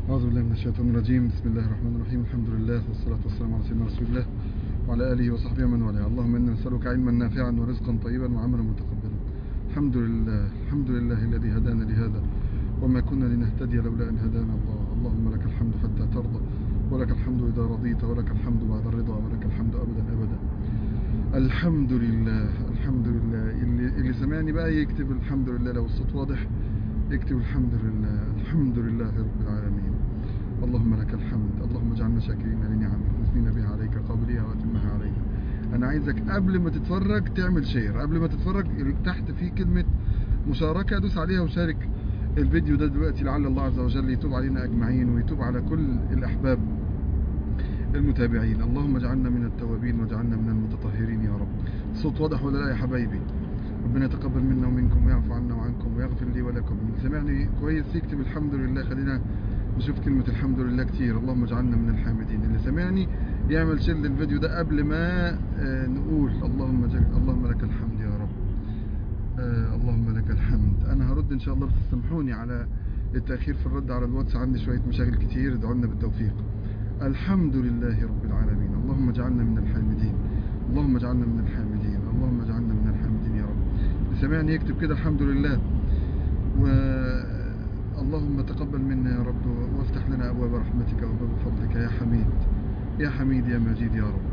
أعوذ بالله من الشيطان الرجيم بسم الله الرحمن الرحيم الحمد لله والصلاة والسلام على سيدنا رسول الله وعلى آله وصحبه ومن والاه اللهم إنا نسألك علما نافعا ورزقا طيبا وعملا متقبلا الحمد لله الحمد لله الذي هدانا لهذا وما كنا لنهتدي لولا أن هدانا الله اللهم لك الحمد حتى ترضى ولك الحمد إذا رضيت ولك الحمد بعد الرضا ولك الحمد أبدا أبدا الحمد لله الحمد لله اللي, اللي سمعني بقى يكتب الحمد لله لو الصوت واضح يكتب الحمد لله الحمد لله رب العالمين اللهم لك الحمد اللهم اجعلنا شاكرين لنعمك مثنين بها عليك قابليها واتمها علينا انا عايزك قبل ما تتفرج تعمل شير قبل ما تتفرج تحت في كلمة مشاركة دوس عليها وشارك الفيديو ده دلوقتي لعل الله عز وجل يتوب علينا اجمعين ويتوب على كل الاحباب المتابعين اللهم اجعلنا من التوابين واجعلنا من المتطهرين يا رب الصوت واضح ولا لا يا حبايبي ربنا يتقبل منا ومنكم ويعفو عنا وعنكم ويغفر لي ولكم اللي سمعني كويس يكتب الحمد لله خلينا نشوف كلمة الحمد لله كتير اللهم اجعلنا من الحامدين اللي سمعني يعمل شير للفيديو ده قبل ما آه، نقول اللهم جل... اللهم لك الحمد يا رب آه، اللهم لك الحمد انا هرد ان شاء الله بس سامحوني على التأخير في الرد على الواتس عندي شوية مشاغل كتير ادعوا لنا بالتوفيق الحمد لله رب العالمين اللهم اجعلنا من الحامدين اللهم اجعلنا من الحامدين اللهم اجعلنا من الحامدين يا رب اللي سمعني يكتب كده الحمد لله و اللهم تقبل منا يا رب وافتح لنا ابواب رحمتك وابواب فضلك يا حميد يا حميد يا مجيد يا رب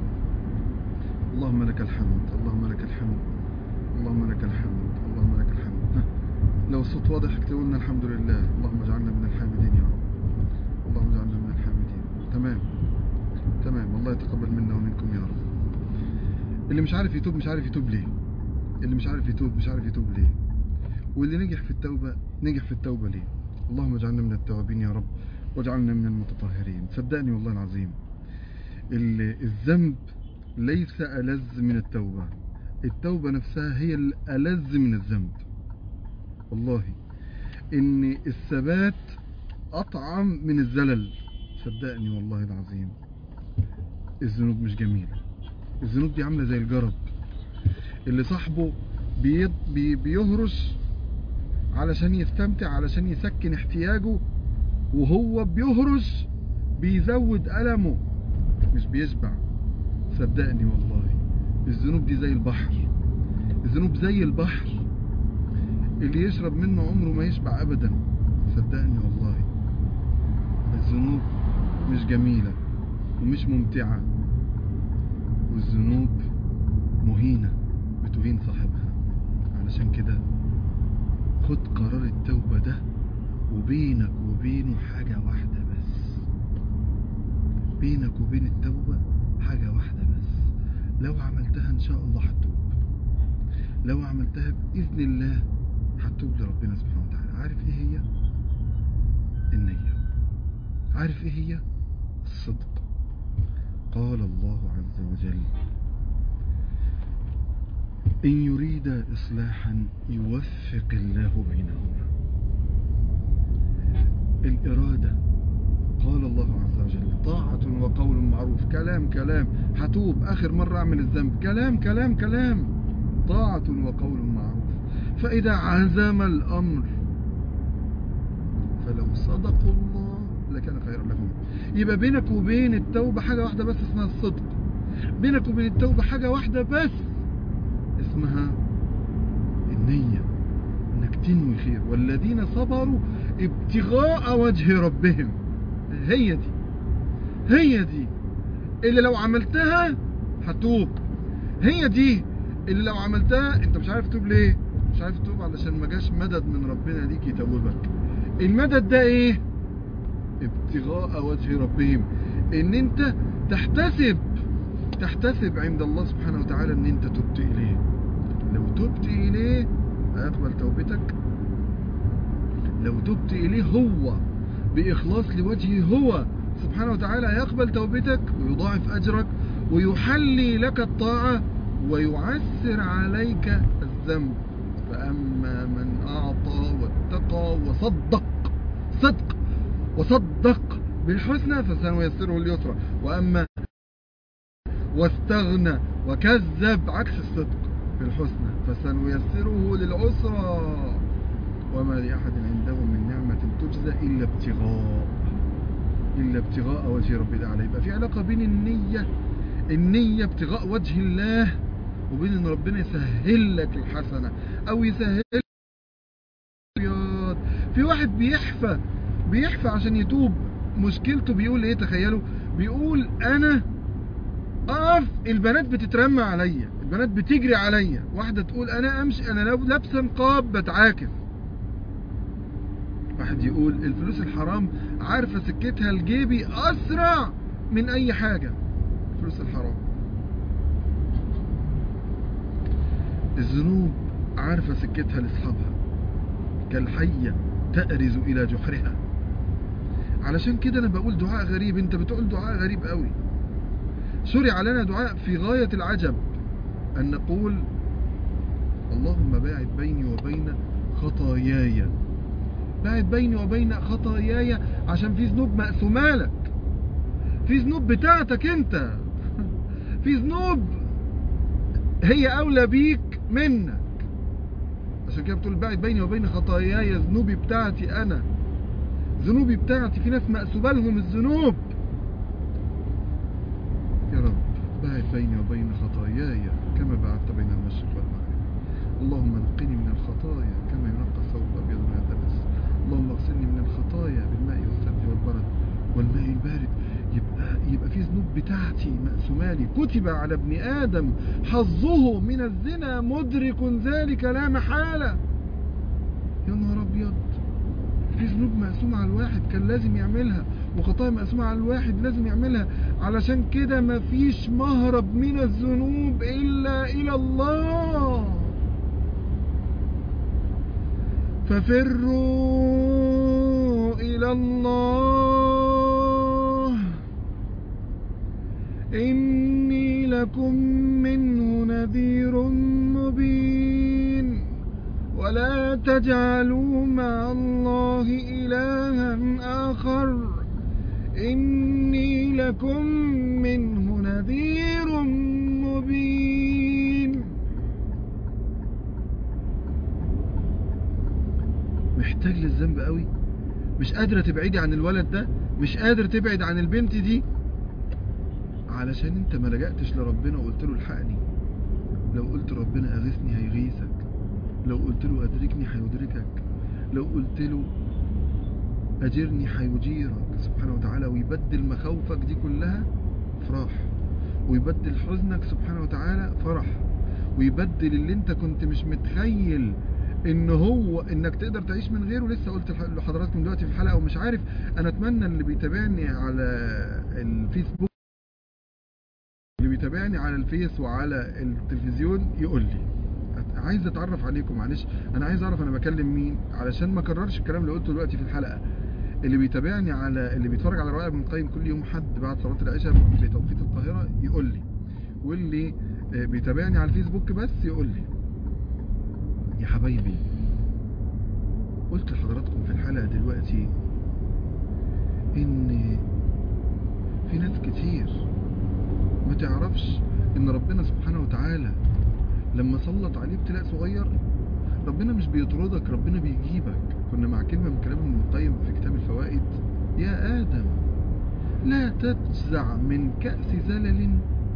اللهم لك الحمد اللهم لك الحمد اللهم لك الحمد اللهم لك الحمد ها. لو الصوت واضح اكتبوا لنا الحمد لله اللهم اجعلنا من الحامدين يا رب اللهم اجعلنا من الحامدين تمام تمام الله يتقبل منا ومنكم يا رب اللي مش عارف يتوب مش عارف يتوب ليه اللي مش عارف يتوب مش عارف يتوب ليه واللي نجح في التوبة نجح في التوبة ليه اللهم اجعلنا من التوابين يا رب واجعلنا من المتطهرين صدقني والله العظيم ال- الذنب ليس ألذ من التوبة التوبة نفسها هي الألذ من الذنب والله إن الثبات أطعم من الزلل صدقني والله العظيم الذنوب مش جميلة الذنوب دي عاملة زي الجرب اللي صاحبه بي بي بيهرش علشان يستمتع علشان يسكن احتياجه وهو بيهرش بيزود ألمه مش بيشبع صدقني والله الذنوب دي زي البحر الذنوب زي البحر اللي يشرب منه عمره ما يشبع أبدا صدقني والله الذنوب مش جميلة ومش ممتعة والذنوب مهينة بتهين صاحبها علشان كده خد قرار التوبة ده وبينك وبينه حاجة واحدة بس بينك وبين التوبة حاجة واحدة بس لو عملتها ان شاء الله هتتوب لو عملتها بإذن الله هتتوب لربنا سبحانه وتعالى عارف ايه هي النية عارف ايه هي الصدق قال الله عز وجل إن يريد إصلاحا يوفق الله بينهما الإرادة قال الله عز وجل طاعة وقول معروف كلام كلام هتوب آخر مرة أعمل الذنب كلام كلام كلام طاعة وقول معروف فإذا عزم الأمر فلو صدقوا الله لكان خيرا لهم يبقى بينك وبين التوبة حاجة واحدة بس اسمها الصدق بينك وبين التوبة حاجة واحدة بس اسمها النية انك تنوي خير والذين صبروا ابتغاء وجه ربهم هي دي هي دي اللي لو عملتها هتوب هي دي اللي لو عملتها انت مش عارف تتوب ليه مش عارف تتوب علشان ما جاش مدد من ربنا ليك يتوبك المدد ده ايه ابتغاء وجه ربهم ان انت تحتسب تحتسب عند الله سبحانه وتعالى ان انت تبت اليه لو تبت اليه هيقبل توبتك لو تبت اليه هو باخلاص لوجهه هو سبحانه وتعالى هيقبل توبتك ويضاعف اجرك ويحلي لك الطاعة ويعسر عليك الذنب فأما من أعطى واتقى وصدق صدق وصدق بالحسنى فسنيسره اليسرى وأما واستغنى وكذب عكس الصدق بالحسنى فسنيسره للعسرى وما لأحد عنده من نعمة تجزى إلا ابتغاء إلا ابتغاء وجه ربي الأعلى يبقى في علاقة بين النية النية ابتغاء وجه الله وبين ان ربنا يسهل لك الحسنة او يسهل لك في واحد بيحفى بيحفى عشان يتوب مشكلته بيقول ايه تخيلوا بيقول انا اقف البنات بتترمى عليا البنات بتجري عليا واحدة تقول انا امشي انا لو لابسه نقاب بتعاكس واحد يقول الفلوس الحرام عارفة سكتها لجيبي اسرع من اي حاجة الفلوس الحرام الذنوب عارفة سكتها لاصحابها كالحية تأرز إلى جحرها علشان كده أنا بقول دعاء غريب أنت بتقول دعاء غريب قوي شرع لنا دعاء في غاية العجب أن نقول اللهم باعد بيني وبين خطاياي باعد بيني وبين خطاياي عشان في ذنوب مقسومة لك في ذنوب بتاعتك انت في ذنوب هي أولى بيك منك عشان كده بتقول باعد بيني وبين خطاياي ذنوبي بتاعتي أنا ذنوبي بتاعتي في ناس مقسوبة لهم الذنوب يا رب باعد بيني وبين خطاياي كما بعدت بين المشرق والمغرب اللهم نقني من الخطايا كما ينقى الثوب الأبيض من الدنس اللهم اغسلني من الخطايا بالماء والثلج والبرد والماء البارد يبقى يبقى في ذنوب بتاعتي مقسومه لي كتب على ابن ادم حظه من الزنا مدرك ذلك لا محاله يا نهار ابيض في ذنوب مقسومه على الواحد كان لازم يعملها وخطايا مقسومه على الواحد لازم يعملها علشان كده مفيش مهرب من الذنوب الا الى الله ففروا الى الله إني لكم منه نذير مبين ولا تجعلوا مع الله إلها آخر إني لكم منه نذير مبين محتاج للذنب قوي مش قادرة تبعدي عن الولد ده مش قادر تبعد عن البنت دي علشان انت ما لجأتش لربنا وقلت له الحقني لو قلت ربنا اغثني هيغيثك لو قلت له ادركني هيدركك لو قلت له اجرني هيجيرك سبحانه وتعالى ويبدل مخاوفك دي كلها فرح ويبدل حزنك سبحانه وتعالى فرح ويبدل اللي انت كنت مش متخيل ان هو انك تقدر تعيش من غيره لسه قلت لحضراتكم دلوقتي في الحلقه ومش عارف انا اتمنى اللي بيتابعني على الفيسبوك اللي بيتابعني على الفيس وعلى التلفزيون يقول لي عايز اتعرف عليكم معلش انا عايز اعرف انا بكلم مين علشان ما اكررش الكلام اللي قلته دلوقتي في الحلقه اللي بيتابعني على اللي بيتفرج على رائع ابن القيم كل يوم حد بعد صلاه العشاء بتوقيت القاهره يقول لي واللي بيتابعني على الفيسبوك بس يقول لي يا حبايبي قلت لحضراتكم في الحلقه دلوقتي ان في ناس كتير ما تعرفش ان ربنا سبحانه وتعالى لما سلط عليه ابتلاء صغير ربنا مش بيطردك ربنا بيجيبك كنا مع كلمة من كلام ابن القيم في كتاب الفوائد يا آدم لا تجزع من كأس زلل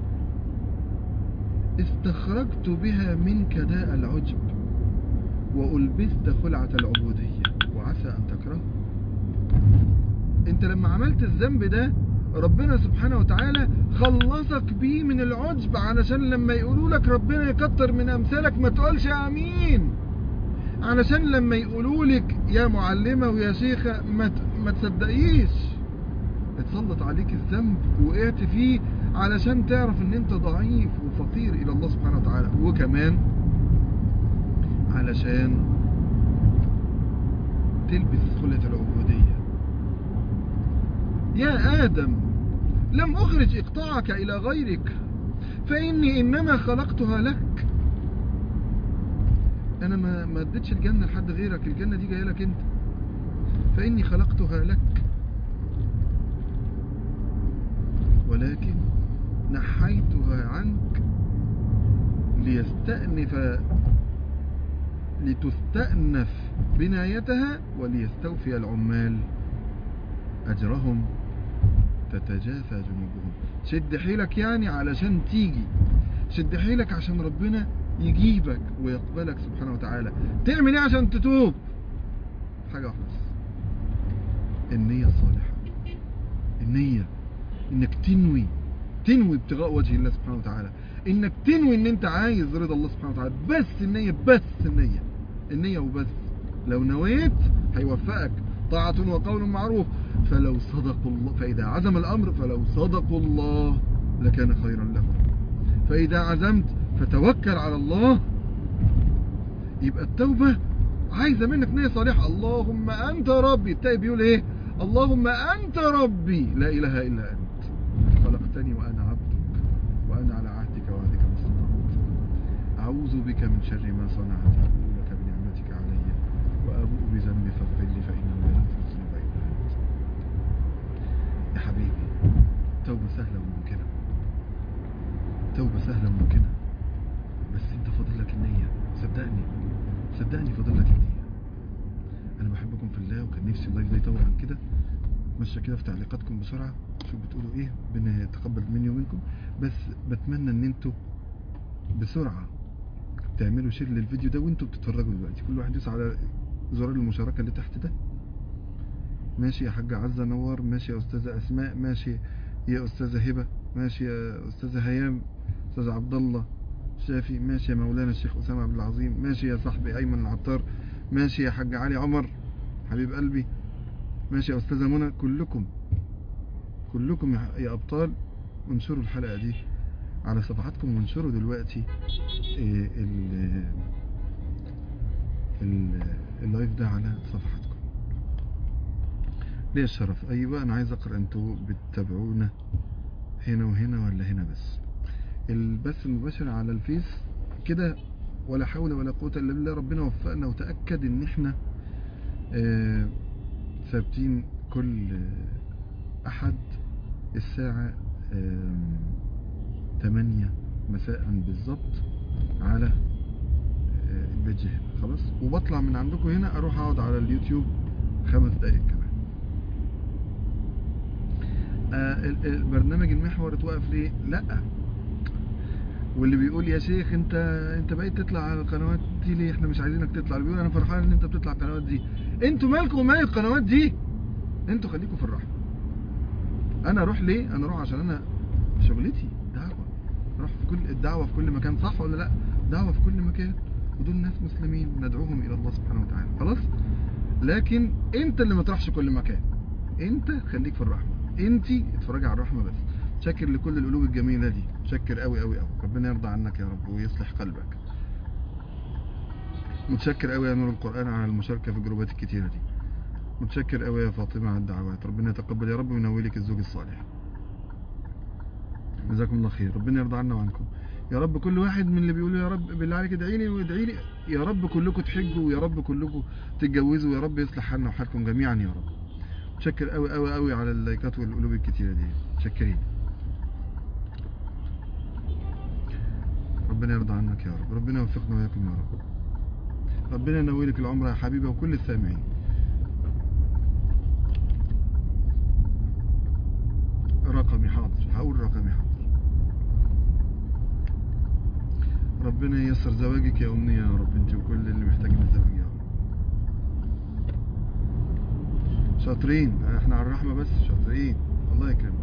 استخرجت بها منك داء العجب وألبست خلعة العبودية وعسى أن تكره انت لما عملت الذنب ده ربنا سبحانه وتعالى خلصك بيه من العجب علشان لما يقولوا لك ربنا يكتر من امثالك ما تقولش امين علشان لما يقولوا لك يا معلمة ويا شيخة ما, ما تصدقيش اتسلط عليك الذنب وقعت فيه علشان تعرف ان انت ضعيف وفقير الى الله سبحانه وتعالى وكمان علشان تلبس خلة العبودية يا آدم لم أخرج إقطاعك إلى غيرك فإني إنما خلقتها لك أنا ما ما اديتش الجنة لحد غيرك الجنة دي جاية لك أنت فإني خلقتها لك ولكن نحيتها عنك ليستأنف لتستأنف بنايتها وليستوفي العمال أجرهم تتجافى جنوبهم شد حيلك يعني علشان تيجي شد حيلك عشان ربنا يجيبك ويقبلك سبحانه وتعالى تعمل ايه عشان تتوب حاجة واحدة بس النية الصالحة النية انك تنوي تنوي ابتغاء وجه الله سبحانه وتعالى انك تنوي ان انت عايز رضا الله سبحانه وتعالى بس النية بس النية النية وبس لو نويت هيوفقك طاعة وقول معروف فلو صدقوا الله فإذا عزم الأمر فلو صدقوا الله لكان خيرا لهم فإذا عزمت فتوكل على الله يبقى التوبة عايزة منك نية صالحة اللهم أنت ربي التائب بيقول إيه اللهم أنت ربي لا إله إلا أنت خلقتني وأنا عبدك وأنا على عهدك وعهدك ما استطعت أعوذ بك من شر ما صنعت أبوء لك بنعمتك علي وأبوء بذنبي فاغفر لي فإنه لا يغفر الذنوب إلا أنت يا حبيبي توبة سهلة وممكنة توبة سهلة وممكنة بس انت فاضل لك النية صدقني صدقني فاضل لك النية انا بحبكم في الله وكان نفسي اللايف ده يطول عن كده ماشيه كده في تعليقاتكم بسرعة شوف بتقولوا ايه بنتقبل مني ومنكم بس بتمنى ان انتوا بسرعة تعملوا شير للفيديو ده وانتوا بتتفرجوا دلوقتي كل واحد يدوس على زرار المشاركة اللي تحت ده ماشي يا حاجة عزة نور ماشي يا أستاذة أسماء ماشي يا أستاذة هبة ماشي يا أستاذة هيام أستاذ عبد الله شافي ماشي يا مولانا الشيخ أسامة عبد العظيم ماشي يا صاحبي أيمن العطار ماشي يا حاج علي عمر حبيب قلبي ماشي يا أستاذة منى كلكم كلكم يا- يا أبطال انشروا الحلقة دي على صفحاتكم وانشروا دلوقتي إيه، ال ال- اللايف ده على صفحاتكم ليه الشرف ايوه انا عايز اقرا انتوا بتتابعونا هنا وهنا ولا هنا بس البث المباشر على الفيس كده ولا حول ولا قوة الا بالله ربنا وفقنا وتأكد ان احنا آه، ثابتين كل آه، احد الساعة آم، 8 مساء بالظبط على آه، البيج هنا خلاص وبطلع من عندكم هنا اروح اقعد على اليوتيوب خمس دقايق كمان آه، ال- البرنامج المحور اتوقف ليه لا واللي بيقول يا شيخ انت انت بقيت تطلع على القنوات دي ليه احنا مش عايزينك تطلع اللي بيقول انا فرحان ان انت بتطلع على القنوات دي انتوا مالكم ومال القنوات دي انتوا خليكم في الرحمه انا اروح ليه انا اروح عشان انا شغلتي دعوه اروح في كل الدعوه في كل مكان صح ولا لا دعوه في كل مكان ودول ناس مسلمين ندعوهم الى الله سبحانه وتعالى خلاص لكن انت اللي ما تروحش كل مكان انت خليك في الرحمه انت اتفرجي على الرحمه بس شكر لكل القلوب الجميله دي شكر قوي قوي قوي ربنا يرضى عنك يا رب ويصلح قلبك متشكر قوي يا نور القران على المشاركه في الجروبات الكتيره دي متشكر قوي يا فاطمه على الدعوات ربنا يتقبل يا رب وينولك الزوج الصالح جزاكم الله خير ربنا يرضى عنا وعنكم يا رب كل واحد من اللي بيقولوا يا رب بالله عليك ادعي لي وادعي لي يا رب كلكم تحجوا ويا رب كلكم تتجوزوا ويا رب يصلح حالنا وحالكم جميعا يا رب متشكر قوي قوي قوي على اللايكات والقلوب الكتيره دي متشكرين ربنا يرضى عنك يا رب ربنا يوفقنا وياكم يا رب ربنا ينولك العمر يا حبيبي وكل السامعين رقمي حاضر هقول رقمي حاضر ربنا ييسر زواجك يا أمنية يا رب انت وكل اللي محتاجين الزواج يا رب شاطرين احنا على الرحمة بس شاطرين الله يكرمك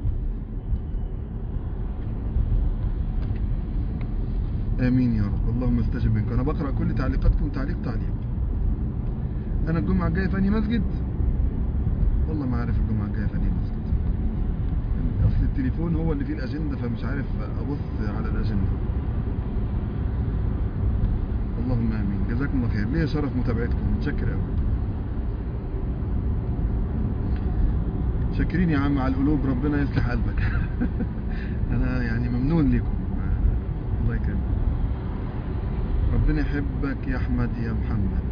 امين يا رب اللهم استجب منك انا بقرا كل تعليقاتكم تعليق تعليق انا الجمعه الجايه في انهي مسجد والله ما عارف الجمعه الجايه في انهي مسجد اصل التليفون هو اللي فيه الاجنده فمش عارف ابص على الاجنده اللهم امين جزاكم الله خير ليا شرف متابعتكم متشكر قوي شاكرين يا عم على القلوب ربنا يصلح قلبك انا يعني ممنون لكم الله يكرمك ربنا يحبك يا احمد يا محمد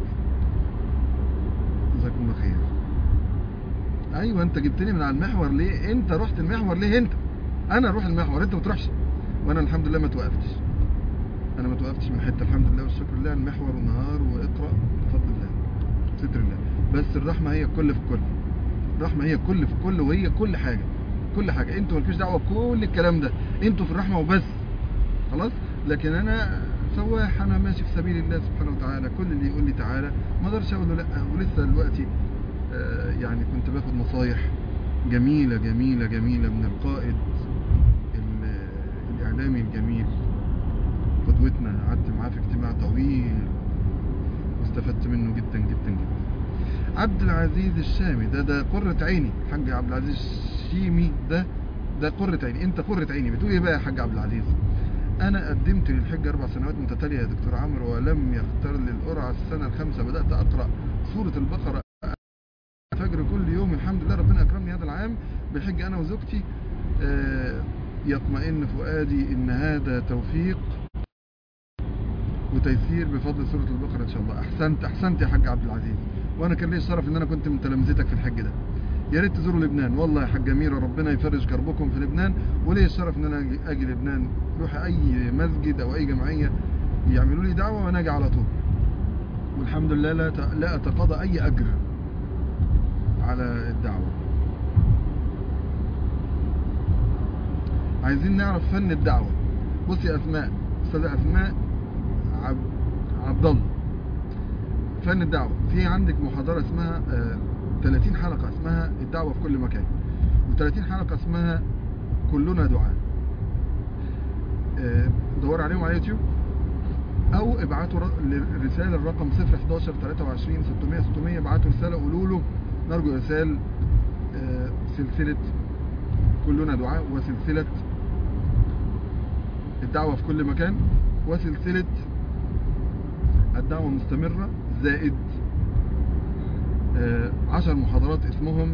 جزاكم الله خير ايوه انت جبتني من على المحور ليه انت رحت المحور ليه انت انا اروح المحور انت ما تروحش وانا الحمد لله ما توقفتش انا ما توقفتش من حته الحمد لله والشكر لله المحور ونهار واقرا بفضل الله ستر الله بس الرحمه هي كل في كل الرحمه هي كل في كل وهي كل حاجه كل حاجه انتوا مالكوش دعوه بكل الكلام ده انتوا في الرحمه وبس خلاص لكن انا سواح انا ماشي في سبيل الله سبحانه وتعالى كل اللي يقول لي تعالى ما اقدرش اقول له لا ولسه دلوقتي آه، يعني كنت باخد نصايح جميله جميله جميله من القائد ال- الاعلامي الجميل قدوتنا قعدت معاه في اجتماع طويل واستفدت منه جدا جدا جدا عبد العزيز الشامي ده ده قرة عيني الحاج عبد العزيز الشيمي ده ده قرة عيني انت قرة عيني بتقول ايه بقى يا حاج عبد العزيز انا قدمت للحج اربع سنوات متتالية يا دكتور عمرو ولم يختار لي القرعة السنة الخامسة بدأت اقرأ سورة البقرة فجر كل يوم الحمد لله ربنا اكرمني هذا العام بالحج انا وزوجتي آه، يطمئن فؤادي ان هذا توفيق وتيسير بفضل سورة البقرة ان شاء الله احسنت احسنت يا حاج عبد العزيز وانا كان لي الشرف ان انا كنت من تلامذتك في الحج ده يا ريت تزوروا لبنان والله يا حاجة أميرة ربنا يفرج كربكم في لبنان ولي الشرف ان انا أجي- اجي لبنان روح اي مسجد او اي جمعية يعملوا لي دعوة وانا اجي على طول والحمد لله لا ت- لا اتقاضى اي اجر على الدعوة عايزين نعرف فن الدعوة بصي يا اسماء استاذة اسماء عب... عبد الله فن الدعوة في عندك محاضرة اسمها آه، 30 حلقة اسمها الدعوة في كل مكان و30 حلقة اسمها كلنا دعاء آه، دور عليهم على يوتيوب او ابعتوا ر- رسالة الرقم 011 23 600 600 ابعتوا رسالة قولوا له نرجو ارسال آه، سلسلة كلنا دعاء وسلسلة الدعوة في كل مكان وسلسلة الدعوة مستمرة زائد آه، عشر محاضرات اسمهم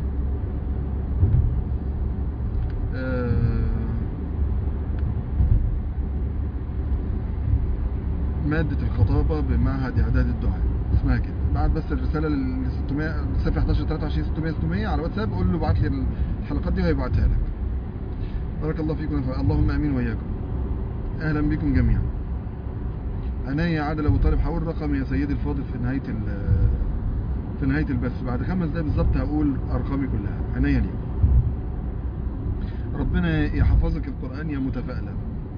آه، مادة الخطابة بمعهد إعداد الدعاء اسمها كده بعد بس الرسالة لل 600 0 11 23 600 600 على واتساب قول له ابعت لي الحلقات دي وهيبعتها لك بارك الله فيكم ونفع- اللهم امين واياكم اهلا بكم جميعا عناية عادل ابو طالب هقول رقم يا سيدي الفاضل في نهاية ال- في نهاية البث بعد خمس دقايق بالظبط هقول ارقامي كلها عناية ليكم ربنا يحفظك القرآن يا متفائلة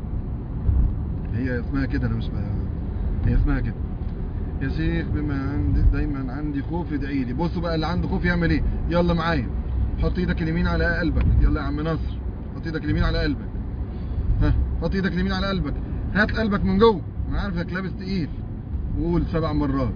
هي اسمها كده انا مش بقى هي اسمها كده يا شيخ بما عندي دايما عندي خوف ادعي لي بصوا بقى اللي عنده خوف يعمل ايه يلا معايا حط ايدك اليمين على قلبك يلا يا عم نصر حط ايدك اليمين على قلبك ها حط ايدك اليمين على قلبك هات قلبك من جوه انا عارفك لابس تقيل وقول سبع مرات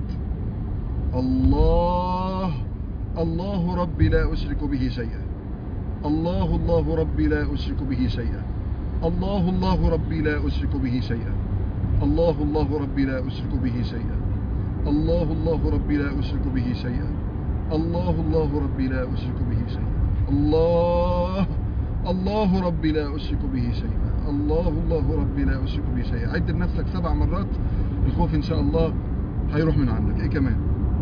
الله الله ربي لا اشرك به شيئا الله الله ربي لا اشرك به شيئا الله الله ربي لا اشرك به شيئا الله الله ربي لا اشرك به شيئا الله الله ربي لا اشرك به شيئا الله الله ربي لا اشرك به شيئا الله الله ربي لا اشرك به شيئا الله الله ربي لا اشرك به شيئا عد لنفسك سبع مرات الخوف ان شاء الله هيروح من عندك ايه كمان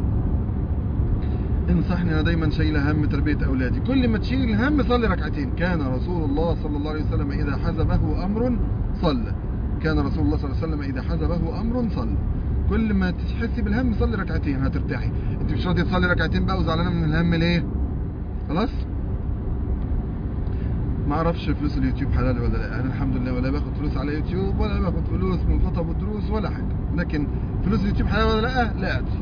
انصحني انا دايما شايله هم تربيه اولادي كل ما تشيل الهم صلي ركعتين كان رسول الله صلى الله عليه وسلم اذا حزبه امر صلى كان رسول الله صلى الله عليه وسلم اذا حزبه امر صلى كل ما تحسي بالهم صلي ركعتين هترتاحي انت مش راضيه تصلي ركعتين بقى وزعلانه من الهم ليه خلاص ما اعرفش فلوس اليوتيوب حلال ولا لا انا الحمد لله ولا باخد فلوس على يوتيوب ولا باخد فلوس من خطب الدروس ولا حاجه لكن فلوس اليوتيوب حلال ولا لا لا ادري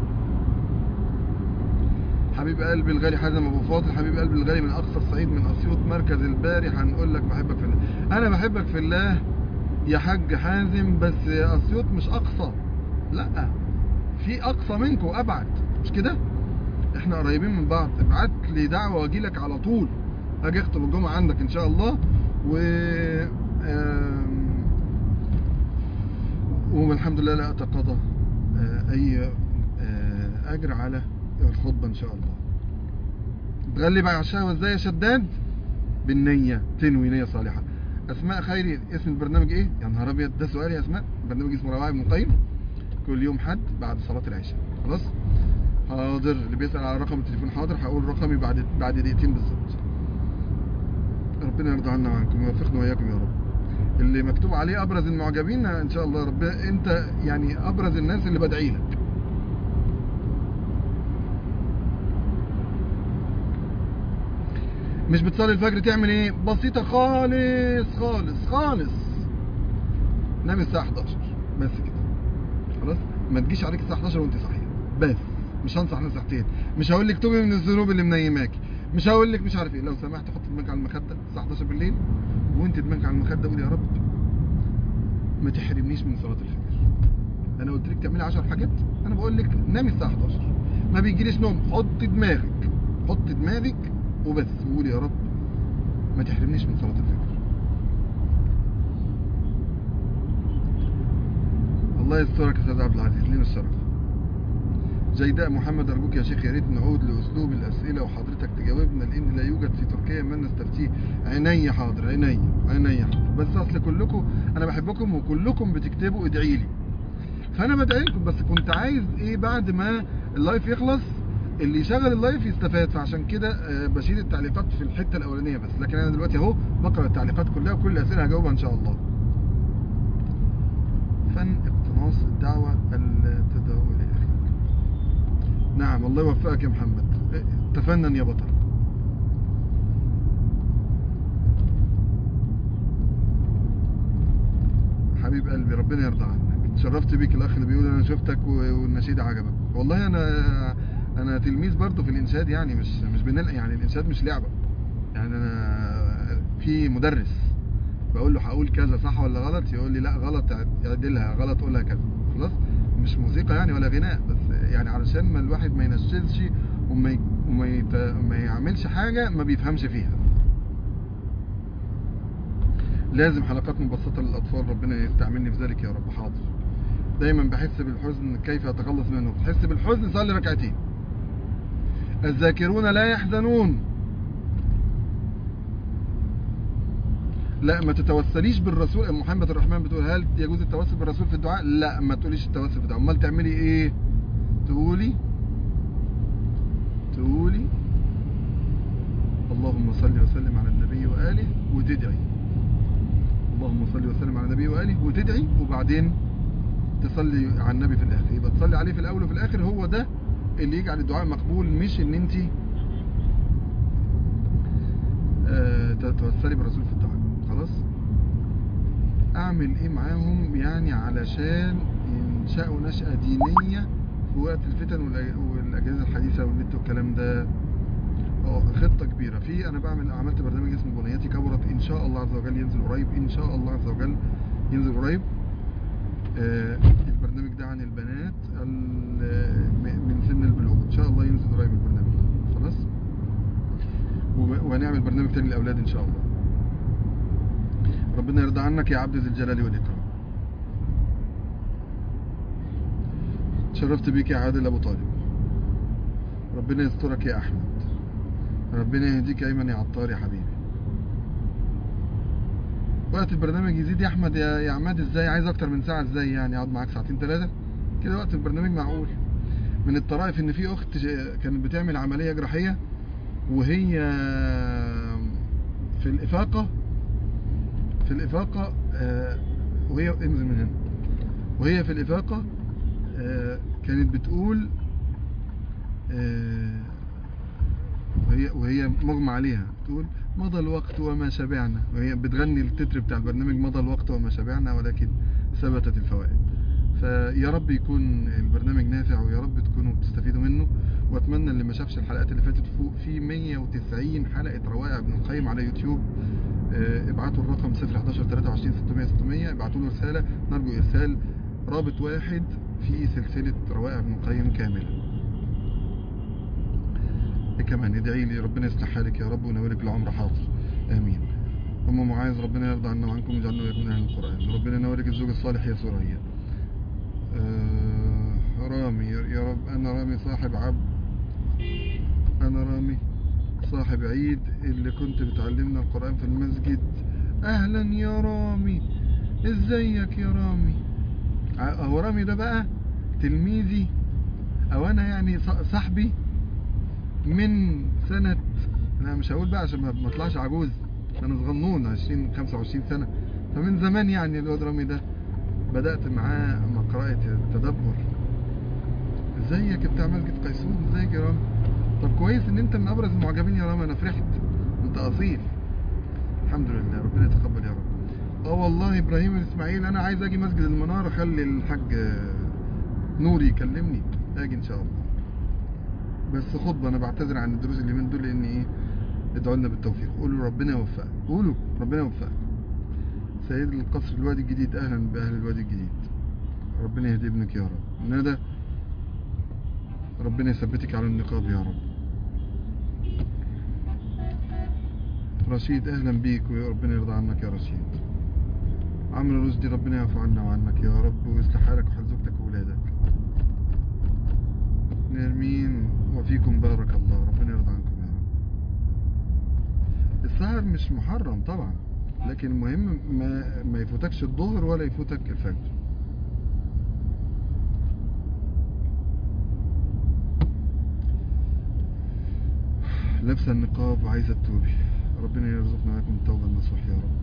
حبيب قلبي الغالي حازم ابو فاضل حبيب قلبي الغالي من اقصى الصعيد من اسيوط مركز الباري هنقول لك بحبك في الله انا بحبك في الله يا حاج حازم بس اسيوط مش اقصى لا في اقصى منكم ابعد مش كده احنا قريبين من بعض ابعت لي دعوه واجي لك على طول اجي اخطب الجمعه عندك ان شاء الله و آم، والحمد لله لا اتقاضى آه، اي آه، اجر على الخطبه ان شاء الله تغلب على الشهوه ازاي يا شداد بالنيه تنوي نيه صالحه اسماء خيري اسم البرنامج ايه يا نهار ابيض ده سؤال يا اسماء برنامج اسمه روائع ابن القيم كل يوم حد بعد صلاه العشاء خلاص حاضر اللي بيسال على رقم التليفون حاضر هقول رقمي بعد بعد دقيقتين بالظبط ربنا يرضى عنا وعنكم ويوفقنا واياكم يا رب اللي مكتوب عليه ابرز المعجبين ان شاء الله رب انت يعني ابرز الناس اللي بدعي لك مش بتصلي الفجر تعمل ايه بسيطة خالص خالص خالص نام الساعة 11 بس كده خلاص ما تجيش عليك الساعة 11 وانت صاحية بس مش هنصح نصيحتين مش هقول لك توبي من الذنوب اللي منيماكي مش هقول لك مش عارف ايه لو سمحت حط دماغك على المخدة الساعة 11 بالليل وانت دماغك على المخدة قول يا رب ما تحرمنيش من صلاة الفجر انا قلت لك تعملي 10 حاجات انا بقول لك نامي الساعة 11 ما بيجيليش نوم حط دماغك حط دماغك وبس وقولي يا رب ما تحرمنيش من صلاة الفجر الله يسترك يا استاذ عبد العزيز لين الشرف جيداء محمد ارجوك يا شيخ يا ريت نعود لاسلوب الاسئله وحضرتك تجاوبنا لان لا يوجد في تركيا من نستفتيه عيني حاضر عيني عيني حاضر بس اصل كلكم انا بحبكم وكلكم بتكتبوا ادعي لي فانا بدعي لكم بس كنت عايز ايه بعد ما اللايف يخلص اللي يشغل اللايف يستفاد فعشان كده آه، بشيل التعليقات في الحته الاولانيه بس لكن انا دلوقتي اهو بقرا التعليقات كلها وكل الاسئله هجاوبها ان شاء الله فن اقتناص الدعوه التداول لاخيك نعم الله يوفقك يا محمد إيه، تفنن يا بطل حبيب قلبي ربنا يرضى عنك اتشرفت بيك الاخ اللي بيقول انا شفتك و- والنشيد عجبك والله انا انا تلميذ برضه في الانشاد يعني مش مش بنلقى يعني الانشاد مش لعبه يعني انا في مدرس بقول له هقول كذا صح ولا غلط يقول لي لا غلط اعد- اعدلها غلط قولها كذا خلاص مش موسيقى يعني ولا غناء بس يعني علشان ما الواحد ما ينشزش وما ي... وما يت... ما يعملش حاجه ما بيفهمش فيها لازم حلقات مبسطة للأطفال ربنا يستعملني في ذلك يا رب حاضر دايما بحس بالحزن كيف أتخلص منه تحس بالحزن صلي ركعتين الذاكرون لا يحزنون لا ما تتوسليش بالرسول ام محمد الرحمن بتقول هل يجوز التوسل بالرسول في الدعاء لا ما تقوليش التوسل في الدعاء امال تعملي ايه تقولي تقولي اللهم صل وسلم على النبي واله وتدعي اللهم صل وسلم على النبي واله وتدعي وبعدين تصلي على النبي في الاخر يبقى تصلي عليه في الاول وفي الاخر هو ده اللي يجعل الدعاء مقبول مش ان انت آه، توسلي بالرسول في الدعاء خلاص اعمل ايه معاهم يعني علشان ينشأوا نشأة دينية في وقت الفتن والأج- والاجهزة الحديثة والنت والكلام ده اه خطة كبيرة في انا بعمل عملت برنامج اسمه بنياتي كبرت ان شاء الله عز وجل ينزل قريب ان شاء الله عز وجل ينزل قريب آه، البرنامج ده عن البنات ال- م- من سن البلوغ ان شاء الله ينزل قريب البرنامج خلاص وب- وهنعمل برنامج تاني للاولاد ان شاء الله ربنا يرضى عنك يا عبد ذي الجلال والاكرام شرفت بيك يا عادل ابو طالب ربنا يسترك يا احمد ربنا يهديك يا ايمن يا عطار يا حبيبي وقت البرنامج يزيد يا احمد يا يا عماد ازاي عايز اكتر من ساعه ازاي يعني اقعد معاك ساعتين ثلاثه كده وقت البرنامج معقول من الطرائف ان في اخت ج- كانت بتعمل عمليه جراحيه وهي في الافاقه في الافاقه آه، وهي انزل من هنا وهي في الافاقه آه، كانت بتقول آه، وهي وهي مغمى عليها تقول مضى الوقت وما شبعنا وهي بتغني التتر بتاع البرنامج مضى الوقت وما شبعنا ولكن ثبتت الفوائد فيا رب يكون البرنامج نافع ويا رب تكونوا بتستفيدوا منه واتمنى اللي ما شافش الحلقات اللي فاتت فوق في 190 حلقه روائع ابن القيم على يوتيوب آه، ابعتوا الرقم 011 23 600 600 ابعتوا له رساله نرجو ارسال رابط واحد في سلسله روائع ابن القيم كامله إيه كمان ادعي لي ربنا يصلح حالك يا رب وينولك العمر حاضر امين ام معاذ ربنا يرضى عنا وعنكم ويجعلنا وإياكم من اهل القران ربنا ينولك الزوج الصالح يا سوريا آه رامي يا رب انا رامي صاحب عبد انا رامي صاحب عيد اللي كنت بتعلمنا القران في المسجد اهلا يا رامي ازيك يا رامي ع- هو رامي ده بقى تلميذي او انا يعني ص- صاحبي من سنة لا مش هقول بقى عشان ما ما اطلعش عجوز انا صغنون 20 25 سنة فمن زمان يعني الواد رامي ده بدأت معاه مع قراءة التدبر ازيك يا بتاع مسجد قيسون ازيك يا رامي طب كويس ان انت من ابرز المعجبين يا رامي انا فرحت انت اصيل الحمد لله ربنا يتقبل يا رب اه والله ابراهيم الاسماعيل انا عايز اجي مسجد المنار اخلي الحاج نوري يكلمني اجي ان شاء الله بس خطبه انا بعتذر عن الدروس اللي من دول لان ايه ادعوا لنا بالتوفيق قولوا ربنا يوفقك قولوا ربنا يوفقك سيد القصر الوادي الجديد اهلا باهل الوادي الجديد ربنا يهدي ابنك يا رب ندى ربنا يثبتك على النقاب يا رب رشيد اهلا بيك وربنا يرضى عنك يا رشيد عمرو رشدي ربنا يعفو عنا وعنك يا رب ويصلح حالك وحال زوجتك واولادك نرمين وفيكم بارك الله ربنا يرضى عنكم يا رب السهر مش محرم طبعا لكن المهم ما, ما يفوتكش الظهر ولا يفوتك الفجر لابسه النقاب وعايزه تتوبي ربنا يرزقنا معاكم التوبه النصوح يا رب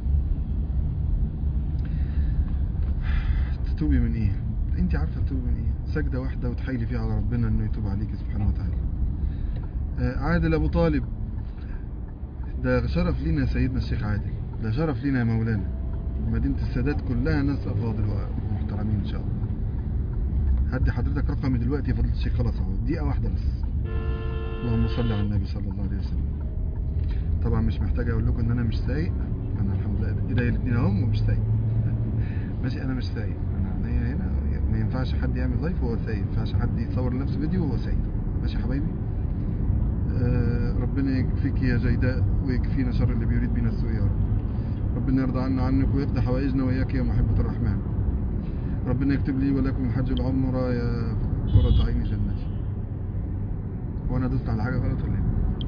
تتوبي من ايه انت عارفه تتوبي من ايه سجده واحده وتحايلي فيها على ربنا انه يتوب عليك سبحانه وتعالى آه، عادل ابو طالب ده شرف لينا يا سيدنا الشيخ عادل ده شرف لينا يا مولانا مدينه السادات كلها ناس افاضل ومحترمين ان شاء الله هدي حضرتك رقمي دلوقتي يا فضيله الشيخ خلاص اهو دقيقه واحده بس اللهم صل على النبي صلى الله عليه وسلم طبعا مش محتاج اقول لكم ان انا مش سايق انا الحمد لله ايديا الاثنين اهم ومش سايق ماشي انا مش سايق انا عينيا هنا ما ينفعش حد يعمل لايف وهو سايق ما ينفعش حد يصور لنفسه فيديو وهو سايق ماشي يا حبايبي آه ربنا يكفيك يا جيداء ويكفينا شر اللي بيريد بينا السوء يا رب ربنا يرضى عنا عنك ويقضي حوائجنا وإياك يا محبة الرحمن ربنا يكتب لي ولكم حج العمرة يا قرة عين جنتي وانا دوست على حاجة غلط ولا ايه؟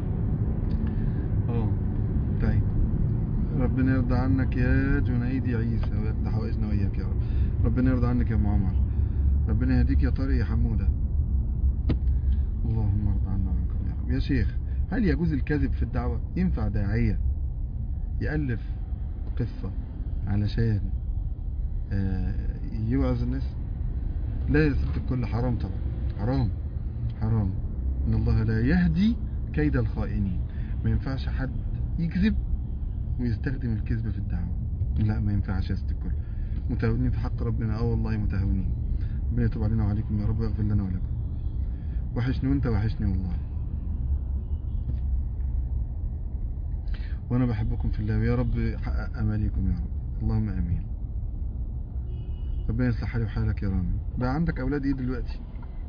اه طيب ربنا يرضى عنك يا جنيدي عيسى ويقضي حوائجنا وإياك يا رب ربنا يرضى عنك يا ام عمر ربنا يهديك يا طارق يا حمودة اللهم ارضى عنا وعنكم يا رب يا شيخ هل يجوز الكذب في الدعوة؟ ينفع داعية يألف قصة علشان آه، يوعظ الناس لا يا ست الكل حرام طبعا حرام حرام ان الله لا يهدي كيد الخائنين ما ينفعش حد يكذب ويستخدم الكذب في الدعوة لا ما ينفعش يا ست الكل متهاونين في حق ربنا اه والله متهاونين ربنا يتوب علينا وعليكم يا رب ويغفر لنا ولكم وحشني وانت وحشني والله وانا بحبكم في الله ويا رب حقق اماليكم يا رب اللهم امين ربنا يصلح حالي وحالك يا رامي بقى عندك اولاد ايه دلوقتي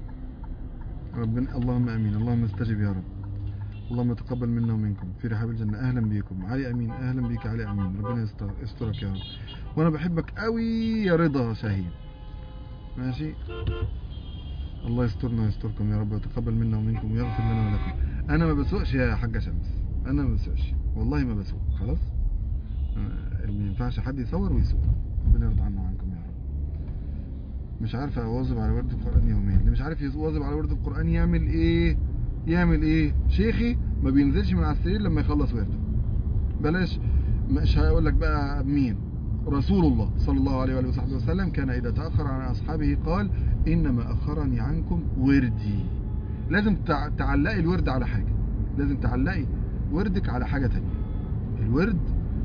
ربنا اللهم امين اللهم استجب يا رب اللهم تقبل منا ومنكم في رحاب الجنة اهلا بيكم علي امين اهلا بيك علي امين ربنا يستر- يسترك يا رب وانا بحبك قوي يا رضا شاهين ماشي الله يسترنا ويستركم يا رب ويتقبل منا ومنكم ويغفر لنا ولكم انا ما بسوقش يا حاجة شمس انا ما بسوقش والله ما بسوق خلاص آه، ما ينفعش حد يصور ويسوق ربنا يرضى عنا وعنكم يا رب مش عارف اواظب على ورد القرآن يوميا اللي مش عارف يواظب على ورد القرآن يعمل ايه يعمل ايه شيخي ما بينزلش من على السرير لما يخلص ورده بلاش مش هقول لك بقى مين رسول الله صلى الله عليه وآله وصحبه وسلم كان إذا تأخر عن أصحابه قال إنما أخرني عنكم وردي لازم تع- تعلقي الورد على حاجة لازم تعلقي وردك على حاجة تانية الورد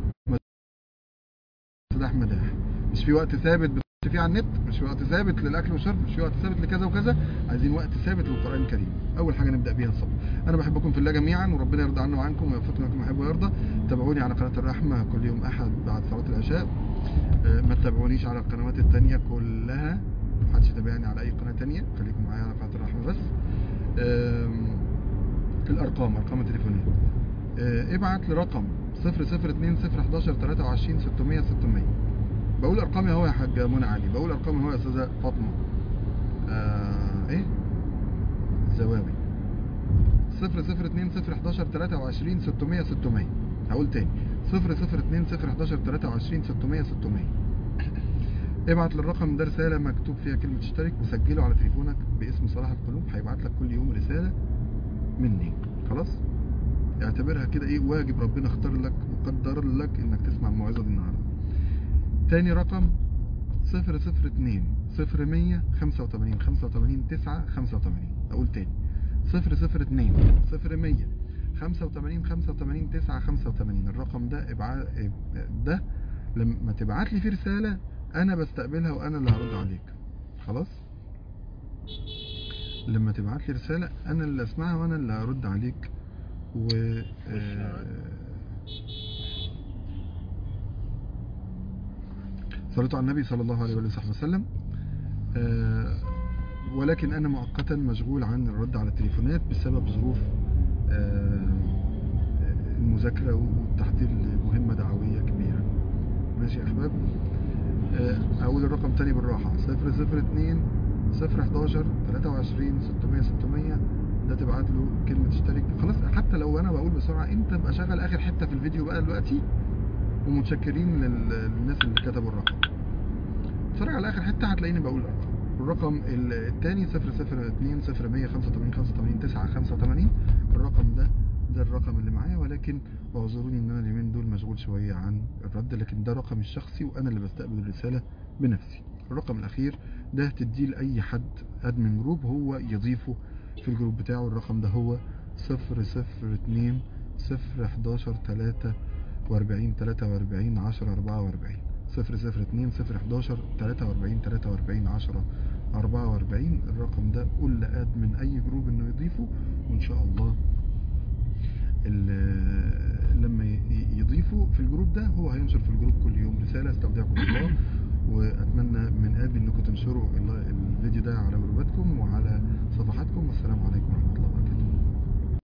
سلاح مداح مش في وقت ثابت بتخش فيه على النت مش في وقت ثابت للاكل والشرب مش في وقت ثابت لكذا وكذا عايزين وقت ثابت للقران الكريم اول حاجه نبدا بيها الصبر انا بحبكم في الله جميعا وربنا يرضى عنا وعنكم ويوفقنا لكم يحب ويرضى تابعوني على قناه الرحمه كل يوم احد بعد صلاه العشاء آه، ما تتابعونيش على القنوات التانية كلها محدش يتابعني على اي قناه تانية خليكم معايا على قناه الرحمه بس آم، الارقام ارقام التليفونيه آه، ابعت لرقم 002 011 23 600 600 بقول ارقامي اهو يا حاج منى علي بقول ارقامي اهو يا استاذه فاطمه آه ايه زواوي 002 011 23 600 600 هقول تاني 002 011 23 600 600 ابعت للرقم ده رساله مكتوب فيها كلمه اشترك وسجله على تليفونك باسم صلاح القلوب هيبعت لك كل يوم رساله مني خلاص اعتبرها كده ايه واجب ربنا اختار لك وقدر لك انك تسمع الموعظه دي النهارده تاني رقم 002 0100 85 85 9 85 اقول تاني 002 0100 85 85 9 85 الرقم ده ابعا ده لما تبعت لي فيه رسالة انا بستقبلها وانا اللي هرد عليك خلاص لما تبعت لي رسالة انا اللي اسمعها وانا اللي هرد عليك و آه، صليت على النبي صلى الله عليه وآله وصحبه وسلم آه، ولكن أنا مؤقتا مشغول عن الرد على التليفونات بسبب ظروف آه، المذاكرة والتحضير لمهمة دعوية كبيرة ماشي يا أحباب آه، أقول الرقم تاني بالراحة صفر صفر اتنين صفر 11 23 600 600 ده تبعت له كلمة اشترك خلاص حتى لو أنا بقول بسرعة أنت بقى شغل آخر حتة في الفيديو بقى دلوقتي ومتشكرين لل- للناس اللي كتبوا الرقم اتفرج على اخر حته هتلاقيني بقول الارقام الرقم ال- التاني 002 0185 85 9 85 الرقم ده ده الرقم اللي معايا ولكن واعذروني ان انا اليومين دول مشغول شويه عن الرد لكن ده رقمي الشخصي وانا اللي بستقبل الرساله بنفسي الرقم الاخير ده تديه لاي حد ادمن جروب هو يضيفه في الجروب بتاعه الرقم ده هو 002 011 3 و40 43 10 44 002 011 43 43 10 44 الرقم ده قول لادمن اي جروب انه يضيفه وان شاء الله ال- لما ي- يضيفه في الجروب ده هو هينشر في الجروب كل يوم رسالة استودعكم الله واتمنى من قلبي انكم تنشروا ال- الفيديو ده على جروباتكم وعلى صفحاتكم والسلام عليكم ورحمة الله وبركاته